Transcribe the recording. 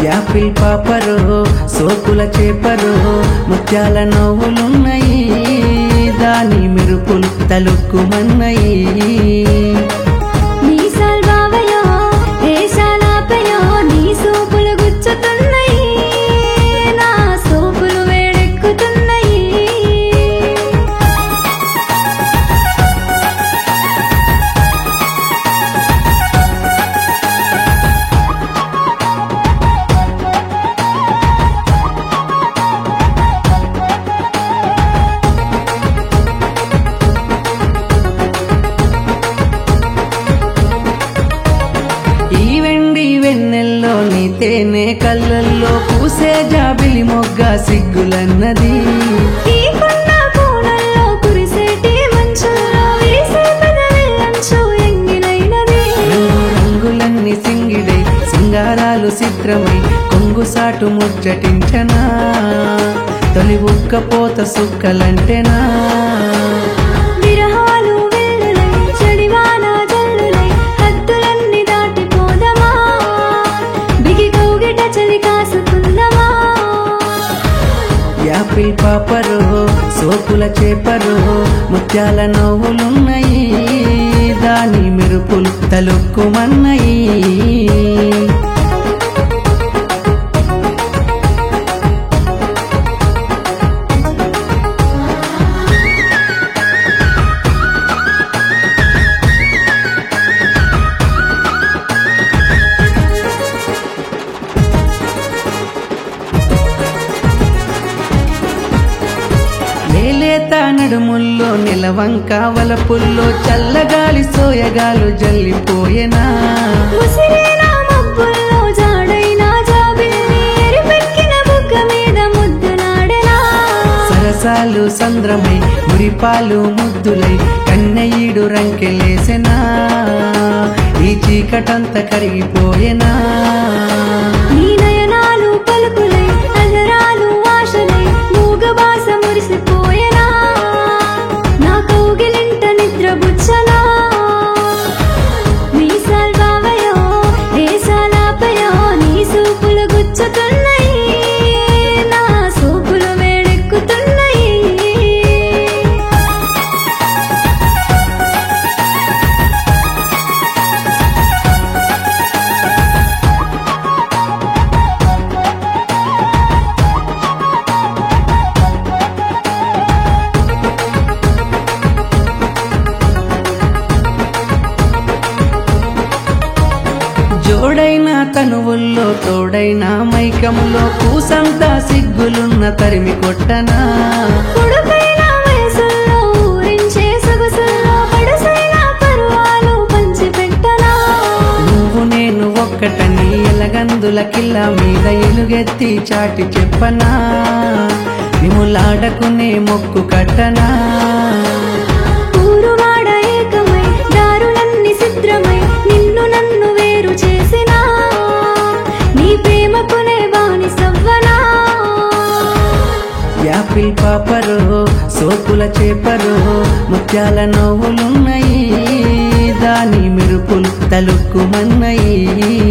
Apple పాపరు సోకుల చేపరు ముత్యాల నవ్వులున్నాయి దాని మెరుపులు తలుక్కుమన్నాయి మీసాల్ బావయో ఏశాలాపయో నీ సోపులు గుచ్చుతున్నాయి నా సోపులు వేడెక్కుతున్నాయి ఈ వెండి వెన్నెల్లో నీ తేనె కళ్ళల్లో పూసే జాబిలి మొగ్గ సిగ్గులన్నది ఈ కొండ కోణల్లో కురిసేటి మంచుల్లో వీసే పెదవిల్లంచు ఎంగినైనది రంగు రంగులన్నీ సింగిడై సింగారాలు చిత్రమై కొంగు సాటు ముచ్చటించనా తొలి ఉక్కపోత సుక్కలంటేనా విరహాలు వెల్లులై చెడివాన జల్లులై హద్దులన్నీ దాటిపోదమా బిగి కౌగిట చలి కాసుకుందమా యాపిల్ పాపరు సోకుల చేపరు ముత్యాల నవ్వులున్నాయి దాని మెరుపులు తలుక్కుమన్నాయి లేలేత నడుముల్లో నిలవంక వలపుల్లో చల్లగాలి సోయగాలు జల్లిపోయేనా ముసిరిన మబ్బుల్లో జాడైన జాబిల్లి ఎరిపెక్కిన బుగ్గ మీద ముద్దులాడెనా సరసాలు సంద్రమై మురిపాలు ముద్దులై కన్నయ్యుడు రంకెలేసెనా ఈ చీకటంత కరిగిపోయేనా నీ నయనాలు పలుకులై అల్లరాలు ఆశలై మూగబాస మురిసిపోయేనా నా కౌగిలింట నిద్రబుచ్చనా మీసాల్ బావయో ఏసాలాపయో నీ సూపులు గుచ్చుతున్నాయి నా సూపులు వేడెక్కుతున్నాయి జోడైన తనువుల్లో తోడైన మైకములో కూసంతా సిగ్గులున్న తరిమి కొట్టనా పొడుపైన వయసుల్లో ఊరించే సొగసుల్లో పడుసైన పరువాలు పంచిపెట్టనా నువ్వు నేను ఒక్కటని ఎలగందుల కిల్ల మీద ఎలుగెత్తి చాటి చెప్పనా నిములాడకునే మొక్కు కట్టనా ఊరువాడ ఏకమై దారులన్నీ సిద్రమై నిన్ను నన్ను వేరు చేసినా నీ ప్రేమకునే బాని సవ్వనా యాపిల్ పాపరు సోకుల చేపరు ముత్యాల నవ్వులున్నాయి దాని మెరుపులు తలుక్కుమన్నాయి